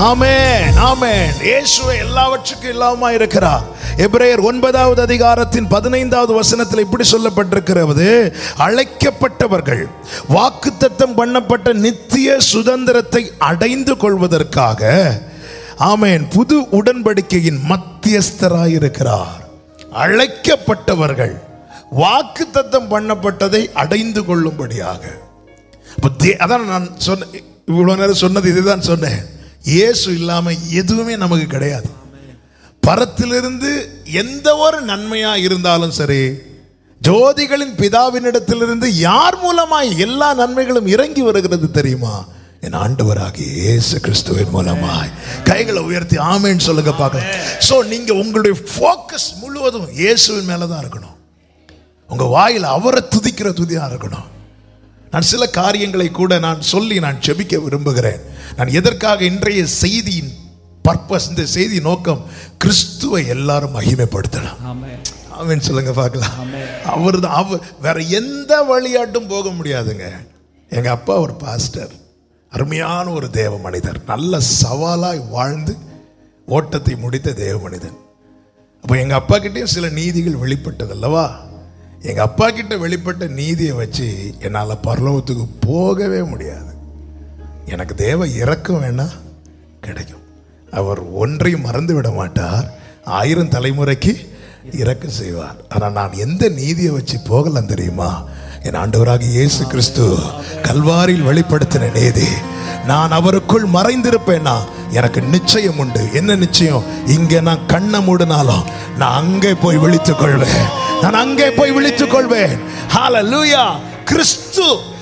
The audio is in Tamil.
ஆமென் ஆமென் இயேசுவே எல்லாவற்றுக்கும் எல்லாமா இருக்கிறார் எபிரேயர் ஒன்பதாவது அதிகாரத்தின் பதினைந்தாவது வசனத்தில் இப்படி சொல்லப்பட்டிருக்கிறது அழைக்கப்பட்டவர்கள் வாக்குத்தத்தம் பண்ணப்பட்ட நித்திய சுதந்திரத்தை அடைந்து கொள்வதற்காக ஆமென் புது உடன்படிக்கையின் மத்தியஸ்தராயிருக்கிறார் அழைக்கப்பட்டவர்கள் வாக்குத்தத்தம் பண்ணப்பட்டதை அடைந்து கொள்ளும்படியாக அப்ப தே- அதான் நான் சொன்ன இவ்வளவு நேரம் சொன்னது இதுதான் சொன்னேன் இயேசு இல்லாம எதுவுமே நமக்கு கிடையாது பரத்திலிருந்து எந்த ஒரு நன்மையா இருந்தாலும் சரி ஜோதிகளின் பிதாவினிடத்திலிருந்து யார் மூலமாய் எல்லா நன்மைகளும் இறங்கி வருகிறது தெரியுமா என் ஆண்டவராகிய இயேசு கிறிஸ்துவின் மூலமாய் கைகளை உயர்த்தி ஆமேன்னு சொல்லுங்க பார்க்கலாம் சோ நீங்க உங்களுடைய ஃபோக்கஸ் முழுவதும் இயேசுவின் மேல தான் இருக்கணும் உங்க வாயில் அவரை துதிக்கிற துதியா இருக்கணும் நான் சில காரியங்களை கூட நான் சொல்லி நான் செபிக்க விரும்புகிறேன் நான் எதற்காக இன்றைய செய்தியின் பர்பஸ் இந்த செய்தி நோக்கம் கிறிஸ்துவை எல்லாரும் மகிமைப்படுத்தலாம் ஆமென் ஆமென் சொல்லுங்க பார்க்கலாம் அவர் தான் அவர் வேற எந்த வழியாட்டும் போக முடியாதுங்க எங்க அப்பா ஒரு பாஸ்டர் அருமையான ஒரு தேவ மனிதர் நல்ல சவாலாய் வாழ்ந்து ஓட்டத்தை முடித்த தேவ மனிதன் அப்போ எங்க அப்பா கிட்டயும் சில நீதிகள் வெளிப்பட்டது அல்லவா எங்க அப்பா கிட்ட வெளிப்பட்ட நீதியை வச்சு என்னால் பரலோகத்துக்கு போகவே முடியாது எனக்கு தேவ இறக்கம் வேணா கிடைக்கும் அவர் ஒன்றையும் மறந்து விட மாட்டார் ஆயிரம் தலைமுறைக்கு இறக்கம் செய்வார் ஆனால் நான் எந்த நீதியை வச்சு போகலாம் தெரியுமா என் ஆண்டவராக இயேசு கிறிஸ்து கல்வாரியில் வெளிப்படுத்தின நீதி நான் அவருக்குள் மறைந்திருப்பேனா எனக்கு நிச்சயம் உண்டு என்ன நிச்சயம் இங்கே நான் கண்ணை மூடினாலும் நான் அங்கே போய் விழித்துக் கொள்வேன் நான் அங்கே போய் விழித்துக் கொள்வேன் ஹalleluya கிறிஸ்து